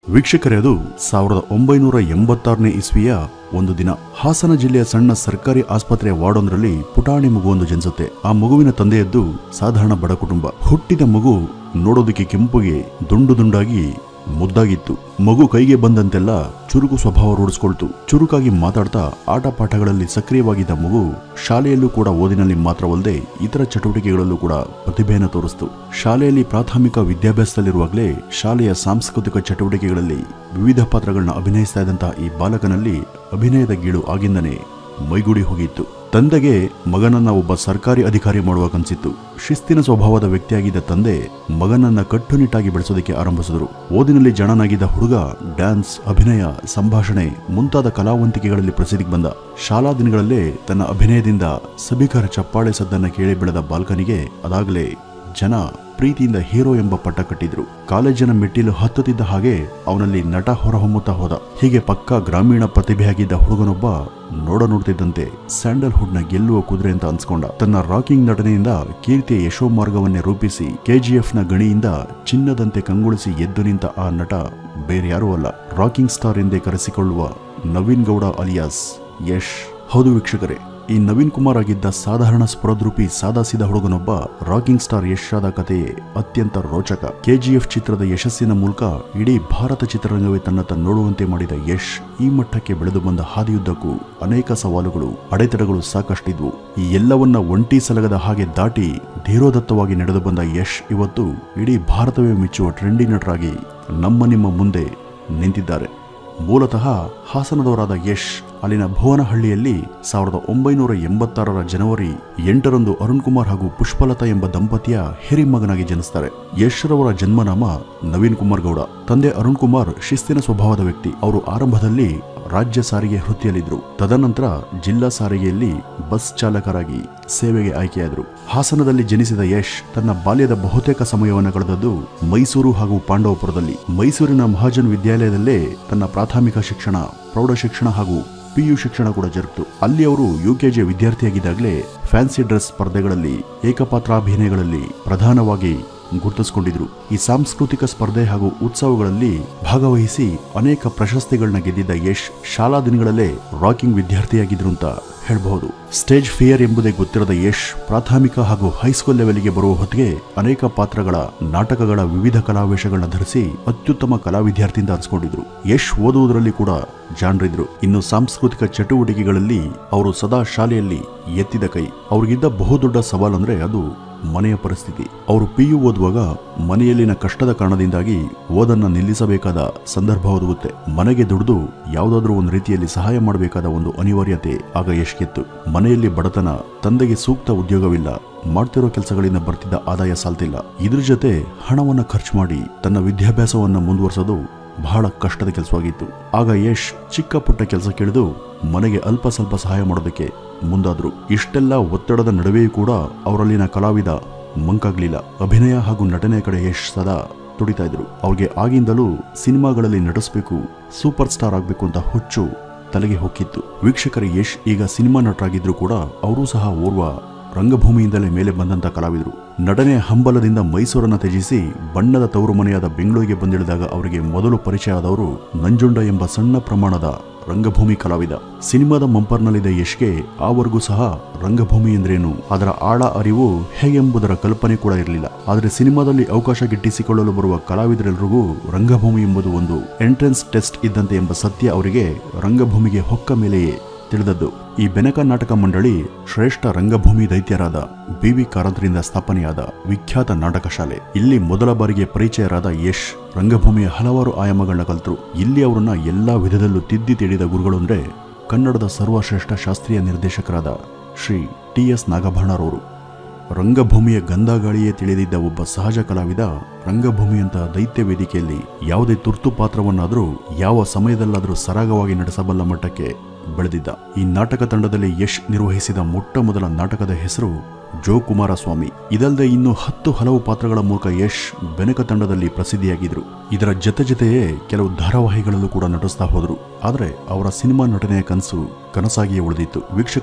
ವೀಕ್ಷಕರೇ ಅದು ಸಾವಿರದ ಒಂಬೈನೂರ ಎಂಬತ್ತಾರನೇ ಇಸ್ವಿಯ ಒಂದು ದಿನ ಹಾಸನ ಜಿಲ್ಲೆಯ ಸಣ್ಣ ಸರ್ಕಾರಿ ಆಸ್ಪತ್ರೆಯ ವಾರ್ಡೊಂದರಲ್ಲಿ ಪುಟಾಣಿ ಮಗುವೊಂದು ಜನಿಸುತ್ತೆ ಆ ಮಗುವಿನ ತಂದೆಯದ್ದು ಸಾಧಾರಣ ಬಡ ಕುಟುಂಬ ಹುಟ್ಟಿದ ಮಗು ನೋಡೋದಕ್ಕೆ ಕೆಂಪುಗೆ ದುಂಡು ದುಂಡಾಗಿ ಮುದ್ದಾಗಿತ್ತು ಮಗು ಕೈಗೆ ಬಂದಂತೆಲ್ಲ ಚುರುಕು ಸ್ವಭಾವ ರೂಢಿಸ್ಕೊಳ್ತು ಚುರುಕಾಗಿ ಮಾತಾಡ್ತಾ ಆಟ ಪಾಠಗಳಲ್ಲಿ ಸಕ್ರಿಯವಾಗಿದ್ದ ಮಗು ಶಾಲೆಯಲ್ಲೂ ಕೂಡ ಓದಿನಲ್ಲಿ ಮಾತ್ರವಲ್ಲದೆ ಇತರ ಚಟುವಟಿಕೆಗಳಲ್ಲೂ ಕೂಡ ಪ್ರತಿಭೆಯನ್ನು ತೋರಿಸ್ತು ಶಾಲೆಯಲ್ಲಿ ಪ್ರಾಥಮಿಕ ವಿದ್ಯಾಭ್ಯಾಸದಲ್ಲಿರುವಾಗಲೇ ಶಾಲೆಯ ಸಾಂಸ್ಕೃತಿಕ ಚಟುವಟಿಕೆಗಳಲ್ಲಿ ವಿವಿಧ ಪಾತ್ರಗಳನ್ನ ಅಭಿನಯಿಸ್ತಾ ಇದ್ದಂತಹ ಈ ಬಾಲಕನಲ್ಲಿ ಅಭಿನಯದ ಗೀಳು ಆಗಿಂದನೇ ಮೈಗೂಡಿ ಹೋಗಿತ್ತು ತಂದೆಗೆ ಮಗನನ್ನ ಒಬ್ಬ ಸರ್ಕಾರಿ ಅಧಿಕಾರಿ ಮಾಡುವ ಕನಸಿತ್ತು ಶಿಸ್ತಿನ ಸ್ವಭಾವದ ವ್ಯಕ್ತಿಯಾಗಿದ್ದ ತಂದೆ ಮಗನನ್ನ ಕಟ್ಟುನಿಟ್ಟಾಗಿ ಬೆಳೆಸೋದಕ್ಕೆ ಆರಂಭಿಸಿದರು ಓದಿನಲ್ಲಿ ಜಾಣನಾಗಿದ್ದ ಹುಡುಗ ಡ್ಯಾನ್ಸ್ ಅಭಿನಯ ಸಂಭಾಷಣೆ ಮುಂತಾದ ಕಲಾವಂತಿಕೆಗಳಲ್ಲಿ ಪ್ರಸಿದ್ಧಿಗೆ ಬಂದ ಶಾಲಾ ದಿನಗಳಲ್ಲೇ ತನ್ನ ಅಭಿನಯದಿಂದ ಸಭಿಕರ ಚಪ್ಪಾಳೆ ಸದ್ದನ್ನ ಕೇಳಿ ಬೆಳೆದ ಬಾಲ್ಕನಿಗೆ ಅದಾಗಲೇ ಜನ ಪ್ರೀತಿಯಿಂದ ಹೀರೋ ಎಂಬ ಪಟ್ಟ ಕಟ್ಟಿದ್ರು ಕಾಲೇಜಿನ ಮೆಟ್ಟಿಲು ಹತ್ತುತ್ತಿದ್ದ ಹಾಗೆ ಅವನಲ್ಲಿ ನಟ ಹೊರಹೊಮ್ಮುತ್ತಾ ಹೋದ ಹೀಗೆ ಪಕ್ಕಾ ಗ್ರಾಮೀಣ ಪ್ರತಿಭೆಯಾಗಿದ್ದ ಹುಡುಗನೊಬ್ಬ ನೋಡ ನೋಡ್ತಿದ್ದಂತೆ ಸ್ಯಾಂಡಲ್ವುಡ್ನ ಗೆಲ್ಲುವ ಕುದುರೆ ಅಂತ ಅನ್ಸ್ಕೊಂಡ ತನ್ನ ರಾಕಿಂಗ್ ನಟನೆಯಿಂದ ಕೀರ್ತಿಯ ಯಶೋ ಮಾರ್ಗವನ್ನೇ ರೂಪಿಸಿ ಕೆಜಿಎಫ್ನ ಗಣಿಯಿಂದ ಚಿನ್ನದಂತೆ ಕಂಗೊಳಿಸಿ ಎದ್ದು ನಿಂತ ಆ ನಟ ಬೇರೆ ಯಾರೂ ಅಲ್ಲ ರಾಕಿಂಗ್ ಸ್ಟಾರ್ ಎಂದೇ ಕರೆಸಿಕೊಳ್ಳುವ ನವೀನ್ ಗೌಡ ಅಲಿಯಾಸ್ ಯಶ್ ಹೌದು ವೀಕ್ಷಕರೇ ಈ ನವೀನ್ ಕುಮಾರ್ ಆಗಿದ್ದ ಸಾಧಾರಣ ಸ್ಫುರದ್ರೂಪಿ ಸಾದಾಸಿದ ಹುಡುಗನೊಬ್ಬ ರಾಕಿಂಗ್ ಸ್ಟಾರ್ ಯಶ್ ಆದ ಕಥೆಯೇ ಅತ್ಯಂತ ರೋಚಕ ಕೆಜಿಎಫ್ ಚಿತ್ರದ ಯಶಸ್ಸಿನ ಮೂಲಕ ಇಡೀ ಭಾರತ ಚಿತ್ರರಂಗವೇ ತನ್ನತ್ತ ನೋಡುವಂತೆ ಮಾಡಿದ ಯಶ್ ಈ ಮಟ್ಟಕ್ಕೆ ಬೆಳೆದು ಬಂದ ಹಾದಿಯುದ್ದಕ್ಕೂ ಅನೇಕ ಸವಾಲುಗಳು ಅಡೆತಡೆಗಳು ಸಾಕಷ್ಟಿದ್ವು ಈ ಎಲ್ಲವನ್ನ ಒಂಟಿ ಸಲಗದ ಹಾಗೆ ದಾಟಿ ಧೀರೋದತ್ತವಾಗಿ ನಡೆದು ಬಂದ ಯಶ್ ಇವತ್ತು ಇಡೀ ಭಾರತವೇ ಮೆಚ್ಚುವ ಟ್ರೆಂಡಿ ನಟರಾಗಿ ನಮ್ಮ ನಿಮ್ಮ ಮುಂದೆ ನಿಂತಿದ್ದಾರೆ ಮೂಲತಃ ಹಾಸನದವರಾದ ಯಶ್ ಅಲ್ಲಿನ ಭುವನಹಳ್ಳಿಯಲ್ಲಿ ಸಾವಿರದ ಒಂಬೈನೂರ ಎಂಬತ್ತಾರರ ಜನವರಿ ಎಂಟರಂದು ಅರುಣ್ ಕುಮಾರ್ ಹಾಗೂ ಪುಷ್ಪಲತಾ ಎಂಬ ದಂಪತಿಯ ಹಿರಿಮಗನಾಗಿ ಜನಿಸ್ತಾರೆ ಯಶ್ ರವರ ಜನ್ಮನಾಮ ನವೀನ್ ಕುಮಾರ್ ಗೌಡ ತಂದೆ ಅರುಣ್ ಕುಮಾರ್ ಶಿಸ್ತಿನ ಸ್ವಭಾವದ ವ್ಯಕ್ತಿ ಅವರು ಆರಂಭದಲ್ಲಿ ರಾಜ್ಯ ಸಾರಿಗೆ ವೃತ್ತಿಯಲ್ಲಿದ್ದರು ತದನಂತರ ಜಿಲ್ಲಾ ಸಾರಿಗೆಯಲ್ಲಿ ಬಸ್ ಚಾಲಕರಾಗಿ ಸೇವೆಗೆ ಆಯ್ಕೆಯಾದರು ಹಾಸನದಲ್ಲಿ ಜನಿಸಿದ ಯಶ್ ತನ್ನ ಬಾಲ್ಯದ ಬಹುತೇಕ ಸಮಯವನ್ನು ಕಳೆದದ್ದು ಮೈಸೂರು ಹಾಗೂ ಪಾಂಡವಪುರದಲ್ಲಿ ಮೈಸೂರಿನ ಮಹಾಜನ್ ವಿದ್ಯಾಲಯದಲ್ಲೇ ತನ್ನ ಪ್ರಾಥಮಿಕ ಶಿಕ್ಷಣ ಪ್ರೌಢ ಶಿಕ್ಷಣ ಹಾಗೂ ಪಿಯು ಶಿಕ್ಷಣ ಕೂಡ ಜರುಗಿತು ಅಲ್ಲಿ ಅವರು ಯುಕೆಜಿ ವಿದ್ಯಾರ್ಥಿಯಾಗಿದ್ದಾಗಲೇ ಫ್ಯಾನ್ಸಿ ಡ್ರೆಸ್ ಸ್ಪರ್ಧೆಗಳಲ್ಲಿ ಏಕಪಾತ್ರಾಭಿನಯಗಳಲ್ಲಿ ಪ್ರಧಾನವಾಗಿ ಗುರುತಿಸಿಕೊಂಡಿದ್ರು ಈ ಸಾಂಸ್ಕೃತಿಕ ಸ್ಪರ್ಧೆ ಹಾಗೂ ಉತ್ಸವಗಳಲ್ಲಿ ಭಾಗವಹಿಸಿ ಅನೇಕ ಪ್ರಶಸ್ತಿಗಳನ್ನ ಗೆದ್ದಿದ್ದ ಯಶ್ ಶಾಲಾ ದಿನಗಳಲ್ಲೇ ರಾಕಿಂಗ್ ವಿದ್ಯಾರ್ಥಿಯಾಗಿದ್ರು ಅಂತ ಹೇಳಬಹುದು ಸ್ಟೇಜ್ ಫಿಯರ್ ಎಂಬುದೇ ಗೊತ್ತಿರದ ಯಶ್ ಪ್ರಾಥಮಿಕ ಹಾಗೂ ಹೈಸ್ಕೂಲ್ ಲೆವೆಲ್ಗೆ ಬರುವ ಹೊತ್ತಿಗೆ ಅನೇಕ ಪಾತ್ರಗಳ ನಾಟಕಗಳ ವಿವಿಧ ಕಲಾವೇಶಗಳನ್ನ ಧರಿಸಿ ಅತ್ಯುತ್ತಮ ಕಲಾ ವಿದ್ಯಾರ್ಥಿ ಅಂತ ಅನ್ಸ್ಕೊಂಡಿದ್ರು ಯಶ್ ಓದುವುದರಲ್ಲಿ ಕೂಡ ಜಾಣರಿದ್ರು ಇನ್ನು ಸಾಂಸ್ಕೃತಿಕ ಚಟುವಟಿಕೆಗಳಲ್ಲಿ ಅವರು ಸದಾ ಶಾಲೆಯಲ್ಲಿ ಎತ್ತಿದ ಕೈ ಅವ್ರಿಗಿದ್ದ ಬಹುದೊಡ್ಡ ಸವಾಲಂದ್ರೆ ಅದು ಮನೆಯ ಪರಿಸ್ಥಿತಿ ಅವರು ಪಿಯು ಓದುವಾಗ ಮನೆಯಲ್ಲಿನ ಕಷ್ಟದ ಕಾರಣದಿಂದಾಗಿ ಓದನ್ನ ನಿಲ್ಲಿಸಬೇಕಾದ ಸಂದರ್ಭ ಒದಗುತ್ತೆ ಮನೆಗೆ ದುಡಿದು ಯಾವುದಾದ್ರೂ ಒಂದು ರೀತಿಯಲ್ಲಿ ಸಹಾಯ ಮಾಡಬೇಕಾದ ಒಂದು ಅನಿವಾರ್ಯತೆ ಆಗ ಎಷ್ಟಿತ್ತು ಮನೆಯಲ್ಲಿ ಬಡತನ ತಂದೆಗೆ ಸೂಕ್ತ ಉದ್ಯೋಗವಿಲ್ಲ ಮಾಡ್ತಿರೋ ಕೆಲಸಗಳಿಂದ ಬರ್ತಿದ್ದ ಆದಾಯ ಸಾಲ್ತಿಲ್ಲ ಇದ್ರ ಜೊತೆ ಹಣವನ್ನ ಖರ್ಚು ಮಾಡಿ ತನ್ನ ವಿದ್ಯಾಭ್ಯಾಸವನ್ನ ಮುಂದುವರಿಸೋದು ಬಹಳ ಕಷ್ಟದ ಕೆಲಸವಾಗಿತ್ತು ಆಗ ಯಶ್ ಚಿಕ್ಕ ಪುಟ್ಟ ಕೆಲಸ ಕೇಳಿದು ಮನೆಗೆ ಅಲ್ಪ ಸ್ವಲ್ಪ ಸಹಾಯ ಮಾಡೋದಕ್ಕೆ ಮುಂದಾದ್ರು ಇಷ್ಟೆಲ್ಲ ಒತ್ತಡದ ನಡುವೆಯೂ ಕೂಡ ಅವರಲ್ಲಿನ ಕಲಾವಿದ ಮಂಕಾಗ್ಲಿಲ್ಲ ಅಭಿನಯ ಹಾಗೂ ನಟನೆಯ ಕಡೆ ಯಶ್ ಸದಾ ತುಡಿತಾ ಇದ್ರು ಅವ್ರಿಗೆ ಆಗಿಂದಲೂ ಸಿನಿಮಾಗಳಲ್ಲಿ ನಟಿಸ್ಬೇಕು ಸೂಪರ್ ಸ್ಟಾರ್ ಆಗ್ಬೇಕು ಅಂತ ಹುಚ್ಚು ತಲೆಗೆ ಹೊಕ್ಕಿತ್ತು ವೀಕ್ಷಕರ ಯಶ್ ಈಗ ಸಿನಿಮಾ ನಟರಾಗಿದ್ರು ಕೂಡ ಅವರೂ ಸಹ ಓರ್ವ ರಂಗಭೂಮಿಯಿಂದಲೇ ಮೇಲೆ ಬಂದಂತ ಕಲಾವಿದರು ನಟನೆಯ ಹಂಬಲದಿಂದ ಮೈಸೂರನ್ನ ತ್ಯಜಿಸಿ ಬಣ್ಣದ ತವರು ಮನೆಯಾದ ಬೆಂಗಳೂರಿಗೆ ಬಂದಿಳಿದಾಗ ಅವರಿಗೆ ಮೊದಲು ಪರಿಚಯ ಆದವರು ನಂಜುಂಡ ಎಂಬ ಸಣ್ಣ ಪ್ರಮಾಣದ ರಂಗಭೂಮಿ ಕಲಾವಿದ ಸಿನಿಮಾದ ಮಂಪರ್ನಲ್ಲಿದ್ದ ಯಶ್ಗೆ ಆವರೆಗೂ ಸಹ ರಂಗಭೂಮಿ ಎಂದ್ರೇನು ಅದರ ಆಳ ಅರಿವು ಹೇಗೆಂಬುದರ ಕಲ್ಪನೆ ಕೂಡ ಇರಲಿಲ್ಲ ಆದರೆ ಸಿನಿಮಾದಲ್ಲಿ ಅವಕಾಶ ಗಿಟ್ಟಿಸಿಕೊಳ್ಳಲು ಬರುವ ಕಲಾವಿದರೆಲ್ಲರಿಗೂ ರಂಗಭೂಮಿ ಎಂಬುದು ಒಂದು ಎಂಟ್ರೆನ್ಸ್ ಟೆಸ್ಟ್ ಇದ್ದಂತೆ ಎಂಬ ಸತ್ಯ ಅವರಿಗೆ ರಂಗಭೂಮಿಗೆ ಹೊಕ್ಕ ಮೇಲೆಯೇ ತಿಳಿದದ್ದು ಈ ಬೆನಕ ನಾಟಕ ಮಂಡಳಿ ಶ್ರೇಷ್ಠ ರಂಗಭೂಮಿ ದೈತ್ಯರಾದ ಬಿ ವಿ ಕಾರಂತರಿಂದ ಸ್ಥಾಪನೆಯಾದ ವಿಖ್ಯಾತ ನಾಟಕ ಶಾಲೆ ಇಲ್ಲಿ ಮೊದಲ ಬಾರಿಗೆ ಪರಿಚಯರಾದ ಯಶ್ ರಂಗಭೂಮಿಯ ಹಲವಾರು ಆಯಾಮಗಳನ್ನ ಕಲ್ತರು ಇಲ್ಲಿ ಅವರನ್ನ ಎಲ್ಲಾ ವಿಧದಲ್ಲೂ ತಿದ್ದಿ ತಿಳಿದ ಗುರುಗಳು ಅಂದ್ರೆ ಕನ್ನಡದ ಸರ್ವಶ್ರೇಷ್ಠ ಶಾಸ್ತ್ರೀಯ ನಿರ್ದೇಶಕರಾದ ಶ್ರೀ ಟಿ ಎಸ್ ನಾಗಭರಣರವರು ರಂಗಭೂಮಿಯ ಗಂಧಗಾಳಿಯೇ ತಿಳಿದಿದ್ದ ಒಬ್ಬ ಸಹಜ ಕಲಾವಿದ ರಂಗಭೂಮಿಯಂತಹ ದೈತ್ಯ ವೇದಿಕೆಯಲ್ಲಿ ಯಾವುದೇ ತುರ್ತು ಪಾತ್ರವನ್ನಾದರೂ ಯಾವ ಸಮಯದಲ್ಲಾದರೂ ಸರಾಗವಾಗಿ ನಡೆಸಬಲ್ಲ ಮಟ್ಟಕ್ಕೆ ಬೆಳೆದಿದ್ದ ಈ ನಾಟಕ ತಂಡದಲ್ಲಿ ಯಶ್ ನಿರ್ವಹಿಸಿದ ಮೊಟ್ಟ ಮೊದಲ ನಾಟಕದ ಹೆಸರು ಜೋ ಕುಮಾರಸ್ವಾಮಿ ಇದಲ್ಲದೆ ಇನ್ನು ಹತ್ತು ಹಲವು ಪಾತ್ರಗಳ ಮೂಲಕ ಯಶ್ ಬೆನಕ ತಂಡದಲ್ಲಿ ಪ್ರಸಿದ್ಧಿಯಾಗಿದ್ರು ಇದರ ಜೊತೆ ಜೊತೆಯೇ ಕೆಲವು ಧಾರಾವಾಹಿಗಳಲ್ಲೂ ಕೂಡ ನಟಿಸ್ತಾ ಹೋದ್ರು ಆದರೆ ಅವರ ಸಿನಿಮಾ ನಟನೆಯ ಕನಸು ಕನಸಾಗಿಯೇ ಉಳಿದಿತ್ತು ವೀಕ್ಷಕರೇ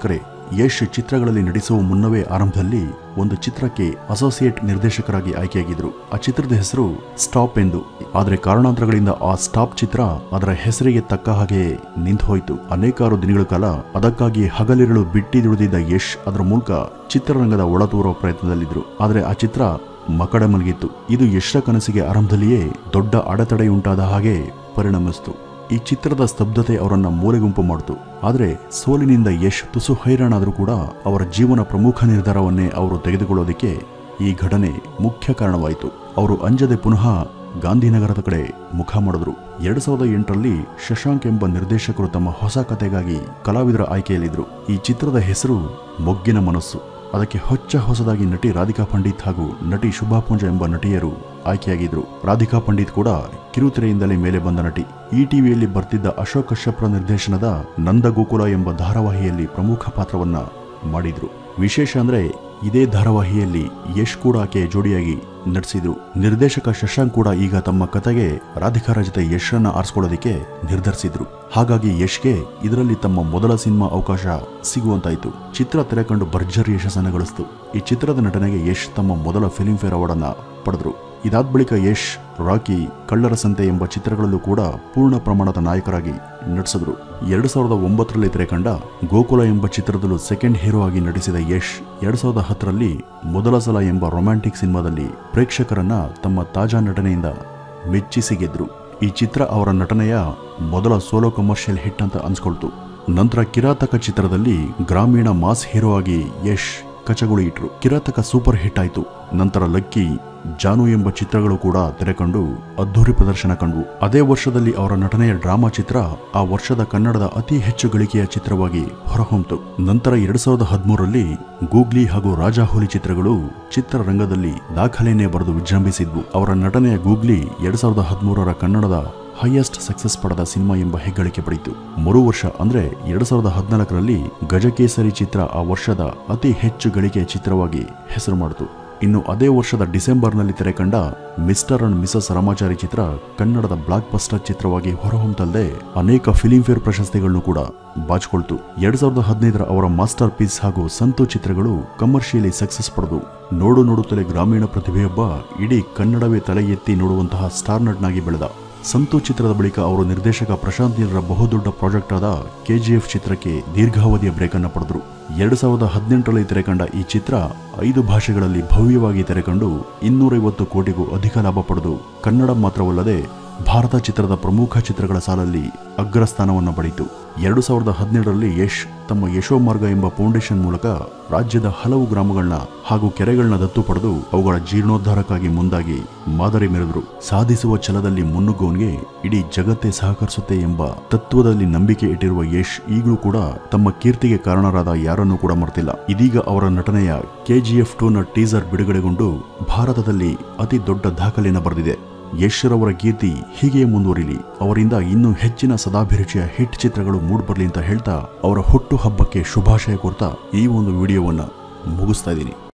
ಯಶ್ ಚಿತ್ರಗಳಲ್ಲಿ ನಟಿಸುವ ಮುನ್ನವೇ ಆರಂಭದಲ್ಲಿ ಒಂದು ಚಿತ್ರಕ್ಕೆ ಅಸೋಸಿಯೇಟ್ ನಿರ್ದೇಶಕರಾಗಿ ಆಯ್ಕೆಯಾಗಿದ್ರು ಆ ಚಿತ್ರದ ಹೆಸರು ಸ್ಟಾಪ್ ಎಂದು ಆದರೆ ಕಾರಣಾಂತರಗಳಿಂದ ಆ ಸ್ಟಾಪ್ ಚಿತ್ರ ಅದರ ಹೆಸರಿಗೆ ತಕ್ಕ ಹಾಗೆ ನಿಂತು ಹೋಯಿತು ಅನೇಕಾರು ದಿನಗಳ ಕಾಲ ಅದಕ್ಕಾಗಿ ಹಗಲಿರಳು ಬಿಟ್ಟಿ ದುಡಿದಿದ್ದ ಯಶ್ ಅದರ ಮೂಲಕ ಚಿತ್ರರಂಗದ ಒಳತೂರುವ ಪ್ರಯತ್ನದಲ್ಲಿದ್ರು ಆದರೆ ಆ ಚಿತ್ರ ಮಕಡ ಮಲಗಿತ್ತು ಇದು ಯಶ್ರ ಕನಸಿಗೆ ಆರಂಭದಲ್ಲಿಯೇ ದೊಡ್ಡ ಅಡೆತಡೆಯುಂಟಾದ ಹಾಗೆ ಪರಿಣಮಿಸಿತು ಈ ಚಿತ್ರದ ಸ್ತಬ್ಧತೆ ಅವರನ್ನ ಮೂಲೆಗುಂಪು ಮಾಡಿತು ಆದರೆ ಸೋಲಿನಿಂದ ಯಶ್ ತುಸು ಹೈರಾಣಾದರೂ ಕೂಡ ಅವರ ಜೀವನ ಪ್ರಮುಖ ನಿರ್ಧಾರವನ್ನೇ ಅವರು ತೆಗೆದುಕೊಳ್ಳೋದಕ್ಕೆ ಈ ಘಟನೆ ಮುಖ್ಯ ಕಾರಣವಾಯಿತು ಅವರು ಅಂಜದೆ ಪುನಃ ಗಾಂಧಿನಗರದ ಕಡೆ ಮುಖ ಮಾಡಿದ್ರು ಎರಡ್ ಸಾವಿರದ ಎಂಟರಲ್ಲಿ ಶಶಾಂಕ್ ಎಂಬ ನಿರ್ದೇಶಕರು ತಮ್ಮ ಹೊಸ ಕಥೆಗಾಗಿ ಕಲಾವಿದರ ಆಯ್ಕೆಯಲ್ಲಿದ್ರು ಈ ಚಿತ್ರದ ಹೆಸರು ಮೊಗ್ಗಿನ ಮನಸ್ಸು ಅದಕ್ಕೆ ಹೊಚ್ಚ ಹೊಸದಾಗಿ ನಟಿ ರಾಧಿಕಾ ಪಂಡಿತ್ ಹಾಗೂ ನಟಿ ಶುಭಾ ಪೂಂಜ ಎಂಬ ನಟಿಯರು ಆಯ್ಕೆಯಾಗಿದ್ರು ರಾಧಿಕಾ ಪಂಡಿತ್ ಕೂಡ ಕಿರುತೆರೆಯಿಂದಲೇ ಮೇಲೆ ಬಂದ ನಟಿ ಈ ಟಿವಿಯಲ್ಲಿ ಬರ್ತಿದ್ದ ಅಶೋಕ್ ಕಶ್ಯಪ್ರ ನಿರ್ದೇಶನದ ನಂದಗೋಕುಲ ಎಂಬ ಧಾರಾವಾಹಿಯಲ್ಲಿ ಪ್ರಮುಖ ಪಾತ್ರವನ್ನ ಮಾಡಿದ್ರು ವಿಶೇಷ ಅಂದ್ರೆ ಇದೇ ಧಾರಾವಾಹಿಯಲ್ಲಿ ಯಶ್ ಕೂಡ ಆಕೆ ಜೋಡಿಯಾಗಿ ನಟಿಸಿದ್ರು ನಿರ್ದೇಶಕ ಶಶಾಂಕ್ ಕೂಡ ಈಗ ತಮ್ಮ ಕತೆಗೆ ರಾಧಿಕಾರ ಜೊತೆ ಯಶನ್ನ ಆರಿಸ್ಕೊಳ್ಳೋದಕ್ಕೆ ನಿರ್ಧರಿಸಿದ್ರು ಹಾಗಾಗಿ ಯಶ್ಗೆ ಇದರಲ್ಲಿ ತಮ್ಮ ಮೊದಲ ಸಿನಿಮಾ ಅವಕಾಶ ಸಿಗುವಂತಾಯಿತು ಚಿತ್ರ ತೆರೆ ಕಂಡು ಭರ್ಜರಿ ಯಶಸ್ಸನ್ನು ಗಳಿಸಿತು ಈ ಚಿತ್ರದ ನಟನೆಗೆ ಯಶ್ ತಮ್ಮ ಮೊದಲ ಫಿಲ್ಮ್ ಫೇರ್ ಅವಾರ್ಡ್ ಅನ್ನ ಪಡೆದ್ರು ಇದಾದ ಬಳಿಕ ಯಶ್ ರಾಕಿ ಕಳ್ಳರ ಸಂತೆ ಎಂಬ ಚಿತ್ರಗಳಲ್ಲೂ ಕೂಡ ಪೂರ್ಣ ಪ್ರಮಾಣದ ನಾಯಕರಾಗಿ ನಟಿಸಿದ್ರು ಎರಡು ಸಾವಿರದ ಒಂಬತ್ತರಲ್ಲಿ ತೆರೆ ಕಂಡ ಗೋಕುಲ ಎಂಬ ಚಿತ್ರದಲ್ಲೂ ಸೆಕೆಂಡ್ ಹೀರೋ ಆಗಿ ನಟಿಸಿದ ಯಶ್ ಎರಡ್ ಸಾವಿರದ ಹತ್ತರಲ್ಲಿ ಮೊದಲ ಸಲ ಎಂಬ ರೊಮ್ಯಾಂಟಿಕ್ ಸಿನಿಮಾದಲ್ಲಿ ಪ್ರೇಕ್ಷಕರನ್ನ ತಮ್ಮ ತಾಜಾ ನಟನೆಯಿಂದ ಮೆಚ್ಚಿಸಿ ಗೆದ್ರು ಈ ಚಿತ್ರ ಅವರ ನಟನೆಯ ಮೊದಲ ಸೋಲೋ ಕಮರ್ಷಿಯಲ್ ಹಿಟ್ ಅಂತ ಅನ್ಸ್ಕೊಳ್ತು ನಂತರ ಕಿರಾತಕ ಚಿತ್ರದಲ್ಲಿ ಗ್ರಾಮೀಣ ಮಾಸ್ ಹೀರೋ ಆಗಿ ಯಶ್ ಕಚಗುಳಿ ಇಟ್ರು ಕಿರಾತಕ ಸೂಪರ್ ಹಿಟ್ ಆಯ್ತು ನಂತರ ಲಕ್ಕಿ ಜಾನು ಎಂಬ ಚಿತ್ರಗಳು ಕೂಡ ತೆರೆಕಂಡು ಅದ್ಧೂರಿ ಪ್ರದರ್ಶನ ಕಂಡ್ವು ಅದೇ ವರ್ಷದಲ್ಲಿ ಅವರ ನಟನೆಯ ಡ್ರಾಮಾ ಚಿತ್ರ ಆ ವರ್ಷದ ಕನ್ನಡದ ಅತಿ ಹೆಚ್ಚು ಗಳಿಕೆಯ ಚಿತ್ರವಾಗಿ ಹೊರಹೊಮ್ಮಿತು ನಂತರ ಎರಡ್ ಸಾವಿರದ ಹದಿಮೂರರಲ್ಲಿ ಗೂಗ್ಲಿ ಹಾಗೂ ರಾಜಾಹುಲಿ ಚಿತ್ರಗಳು ಚಿತ್ರರಂಗದಲ್ಲಿ ದಾಖಲೆಯನ್ನೇ ಬರೆದು ವಿಜೃಂಭಿಸಿದ್ವು ಅವರ ನಟನೆಯ ಗೂಗ್ಲಿ ಎರಡ್ ಸಾವಿರದ ಹದಿಮೂರರ ಕನ್ನಡದ ಹೈಯೆಸ್ಟ್ ಸಕ್ಸಸ್ ಪಡೆದ ಸಿನಿಮಾ ಎಂಬ ಹೆಗ್ಗಳಿಕೆ ಪಡೆಯಿತು ಮರು ವರ್ಷ ಅಂದ್ರೆ ಎರಡ್ ಸಾವಿರದ ಹದಿನಾಲ್ಕರಲ್ಲಿ ಗಜಕೇಸರಿ ಚಿತ್ರ ಆ ವರ್ಷದ ಅತಿ ಹೆಚ್ಚು ಗಳಿಕೆಯ ಚಿತ್ರವಾಗಿ ಹೆಸರು ಮಾಡಿತು ಇನ್ನು ಅದೇ ವರ್ಷದ ಡಿಸೆಂಬರ್ನಲ್ಲಿ ತೆರೆಕಂಡ ಮಿಸ್ಟರ್ ಅಂಡ್ ಮಿಸಸ್ ರಾಮಾಚಾರಿ ಚಿತ್ರ ಕನ್ನಡದ ಬ್ಲಾಕ್ ಬಸ್ಟರ್ ಚಿತ್ರವಾಗಿ ಹೊರಹೊಮ್ಮತಲ್ಲದೆ ಅನೇಕ ಫಿಲಿಂಫೇರ್ ಪ್ರಶಸ್ತಿಗಳನ್ನು ಕೂಡ ಬಾಚಿಕೊಳ್ತು ಎರಡ್ ಸಾವಿರದ ಹದಿನೈದರ ಅವರ ಮಾಸ್ಟರ್ ಪೀಸ್ ಹಾಗೂ ಸಂತು ಚಿತ್ರಗಳು ಕಮರ್ಷಿಯಲಿ ಸಕ್ಸಸ್ ಪಡೆದು ನೋಡು ನೋಡುತ್ತಲೇ ಗ್ರಾಮೀಣ ಪ್ರತಿಭೆಯೊಬ್ಬ ಇಡೀ ಕನ್ನಡವೇ ತಲೆ ಎತ್ತಿ ನೋಡುವಂತಹ ಸ್ಟಾರ್ ನಟ್ನಾಗಿ ಬೆಳೆದ ಸಂತು ಚಿತ್ರದ ಬಳಿಕ ಅವರು ನಿರ್ದೇಶಕ ಪ್ರಶಾಂತ್ ನೀಲರ ಬಹುದೊಡ್ಡ ಪ್ರಾಜೆಕ್ಟ್ ಆದ ಕೆಜಿಎಫ್ ಚಿತ್ರಕ್ಕೆ ದೀರ್ಘಾವಧಿಯ ಬ್ರೇಕ್ ಅನ್ನು ಪಡೆದರು ಎರಡು ಸಾವಿರದ ಹದಿನೆಂಟರಲ್ಲಿ ತೆರೆಕಂಡ ಈ ಚಿತ್ರ ಐದು ಭಾಷೆಗಳಲ್ಲಿ ಭವ್ಯವಾಗಿ ತೆರೆಕಂಡು ಇನ್ನೂರೈವತ್ತು ಕೋಟಿಗೂ ಅಧಿಕ ಲಾಭ ಪಡೆದು ಕನ್ನಡ ಮಾತ್ರವಲ್ಲದೆ ಭಾರತ ಚಿತ್ರದ ಪ್ರಮುಖ ಚಿತ್ರಗಳ ಸಾಲಲ್ಲಿ ಅಗ್ರಸ್ಥಾನವನ್ನು ಪಡೆಯಿತು ಎರಡು ಸಾವಿರದ ಹದಿನೇಳರಲ್ಲಿ ಯಶ್ ತಮ್ಮ ಯಶೋಮಾರ್ಗ ಎಂಬ ಫೌಂಡೇಶನ್ ಮೂಲಕ ರಾಜ್ಯದ ಹಲವು ಗ್ರಾಮಗಳನ್ನ ಹಾಗೂ ಕೆರೆಗಳನ್ನ ದತ್ತು ಪಡೆದು ಅವುಗಳ ಜೀರ್ಣೋದ್ಧಾರಕ್ಕಾಗಿ ಮುಂದಾಗಿ ಮಾದರಿ ಮೆರೆದರು ಸಾಧಿಸುವ ಛಲದಲ್ಲಿ ಮುನ್ನುಗ್ಗೋನ್ಗೆ ಇಡೀ ಜಗತ್ತೇ ಸಹಕರಿಸುತ್ತೆ ಎಂಬ ತತ್ವದಲ್ಲಿ ನಂಬಿಕೆ ಇಟ್ಟಿರುವ ಯಶ್ ಈಗಲೂ ಕೂಡ ತಮ್ಮ ಕೀರ್ತಿಗೆ ಕಾರಣರಾದ ಯಾರನ್ನೂ ಕೂಡ ಮರೆತಿಲ್ಲ ಇದೀಗ ಅವರ ನಟನೆಯ ಕೆಜಿಎಫ್ ಟೂನ ಟೀಸರ್ ಬಿಡುಗಡೆಗೊಂಡು ಭಾರತದಲ್ಲಿ ಅತಿ ದೊಡ್ಡ ದಾಖಲೆಯನ್ನು ಬರೆದಿದೆ ಯಶ್ ರವರ ಕೀರ್ತಿ ಹೀಗೆಯೇ ಮುಂದುವರಿಲಿ ಅವರಿಂದ ಇನ್ನೂ ಹೆಚ್ಚಿನ ಸದಾಭಿರುಚಿಯ ಹಿಟ್ ಚಿತ್ರಗಳು ಮೂಡ್ಬರ್ಲಿ ಅಂತ ಹೇಳ್ತಾ ಅವರ ಹುಟ್ಟು ಹಬ್ಬಕ್ಕೆ ಶುಭಾಶಯ ಕೋರ್ತಾ ಈ ಒಂದು ವಿಡಿಯೋವನ್ನ ಮುಗಿಸ್ತಾ ಇದ್ದೀನಿ